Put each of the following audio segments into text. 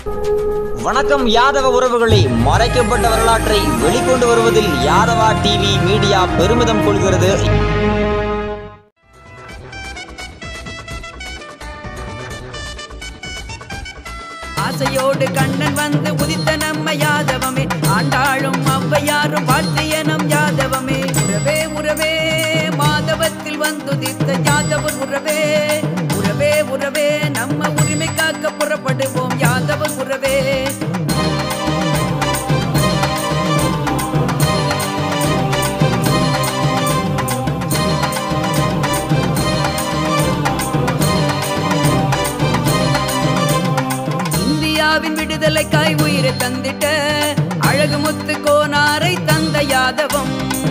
வணக்கம் யாதவ உறவுகளே மறைக்கப்பட்ட வரலாற்றை வெளிக்கொண்டு வருவதில் யாதவா டிவி மீடியா பெருமிதம் கொள்கிறது ஆசையோடு கண்ணன் வந்து உதித்த நம்ம யாதவமே ஆண்டாளும் ஔவையாரும் வாழ்த்திய நம் யாதவமே உறவே உறவே மாதவத்தில் வந்துதித்த யாதவர் உறவே உறவே உறவே நம்ம உரிமை காக்க புறப்படுவோம் யாதவர் உறவே இந்தியாவின் விடுதலைக்காய் உயிரை தந்திட்ட அழகு முத்து கோனாரை தந்த யாதவம்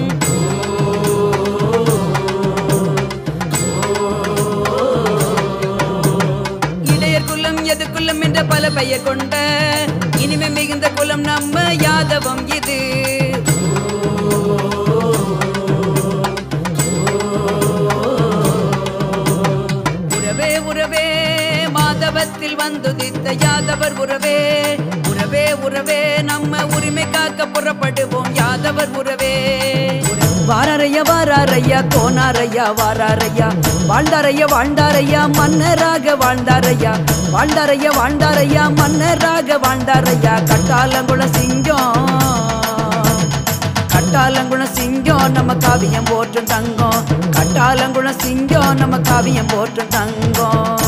இடையர் குலம் எது குலம் என்ற பல பெயர் கொண்ட இனிமை மிகுந்த குலம் நம்ம யாதவம் இது உறவே உறவே மாதவத்தில் வந்துதித்த யாதவர் உறவே உறவே உறவே நம்ம உரிமை காக்க புறப்படுவோம் யாதவர் உறவே வாராரையா வாராரையா கோனாரையா வாராரையா வாழ்ந்தாரையா வாழ்ந்தாரையா மன்னராக வாழ்ந்தாரையா வாழ்ந்தாரையா வாழ்ந்தாரையா மன்னராக வாழ்ந்தாரையா கட்டாலங்குள சிங்கம் கட்டாலங்குண சிங்கம் நம்ம காவியம் போற்றும் தங்கம் கட்டாலங்குண சிங்கம் நம்ம காவியம் போற்றும் தங்கம்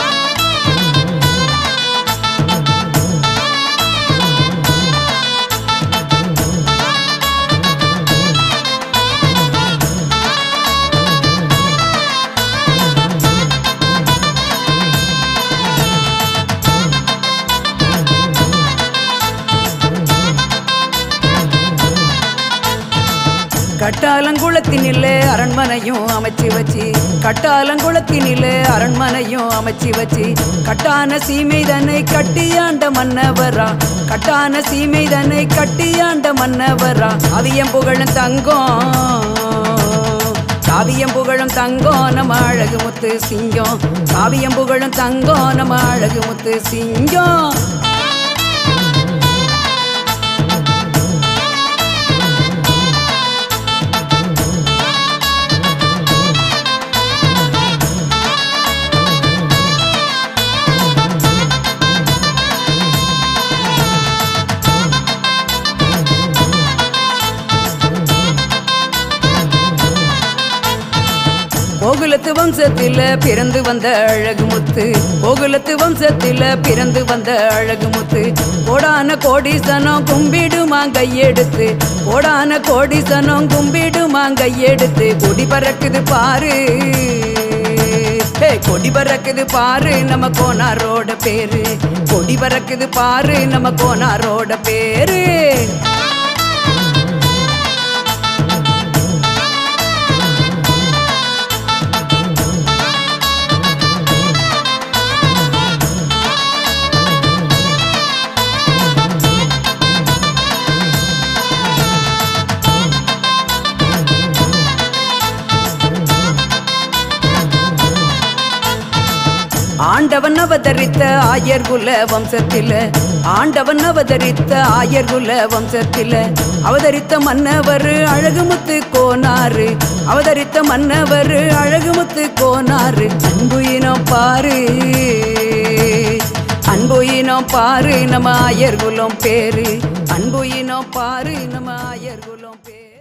கட்டாலங்குளத்தினிலே அரண்மனையும் அமைச்சு வச்சு கட்டாலங்குளத்தினிலே அரண்மனையும் அமைச்சு வச்சு கட்டான சீமை தன்னை கட்டியாண்ட மன்னவரா கட்டான சீமை தன்னை கட்டியாண்ட மன்னவரா அவியம் புகழும் தங்கம் காவியம் புகழும் தங்கம் நம்ம அழகு முத்து சிங்கம் காவியம் புகழும் தங்கம் நம்ம அழகு முத்து சிங்கம் கோகுலத்து வம்சத்தில பிறந்து வந்த அழகு முத்து கோகுலத்து வம்சத்தில பிறந்து வந்த அழகு முத்து கோடான கோடீசனம் கும்பிடுமா கையெடுத்து கோடான கோடீசனம் கும்பிடுமா கையெடுத்து கொடி பறக்குது பாரு ஹே, கொடி பறக்குது பாரு நம்ம கோனாரோட பேரு கொடி பறக்குது பாரு நம்ம கோனாரோட பேரு ஆண்டவன் அவதரித்த ஆயர் குல வம்சத்தில ஆண்டவன் அவதரித்த ஆயர் குல வம்சத்தில அவதரித்த மன்னவர் அழகுமுத்து கோனாரு அவதரித்த மன்னவர் அழகுமுத்து கோனாரு அன்பு இனம் பாரு அன்பு இனம் பாரு நம்ம ஆயர் குலம் பேரு அன்பு இனம் பாரு நம்ம ஆயர் குலம் பேரு